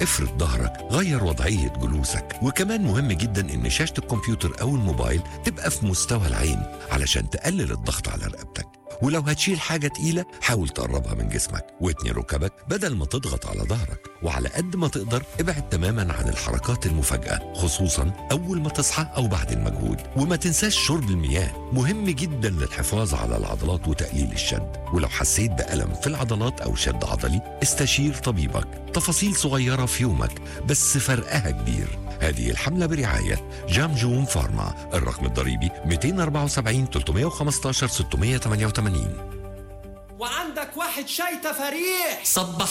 افرد ظهرك غير وضعية جلوسك وكمان مهم جدا ان شاشة الكمبيوتر او الموبايل تبقى في مستوى العين علشان تقلل الضغط على رقبتك ولو هتشيل حاجة تقيلة حاول تقربها من جسمك واتني ركبك بدل ما تضغط على ظهرك وعلى قد ما تقدر ابعد تماما عن الحركات المفاجئة خصوصا أول ما تصحى أو بعد المجهود وما تنساش شرب المياه مهم جدا للحفاظ على العضلات وتقليل الشد ولو حسيت بألم في العضلات أو شد عضلي استشير طبيبك تفاصيل صغيرة في يومك بس فرقها كبير هذه الحملة برعاية جامجون فارما الرقم الضريبي 274 315 688 وعندك واحد شاي تفاريح صبح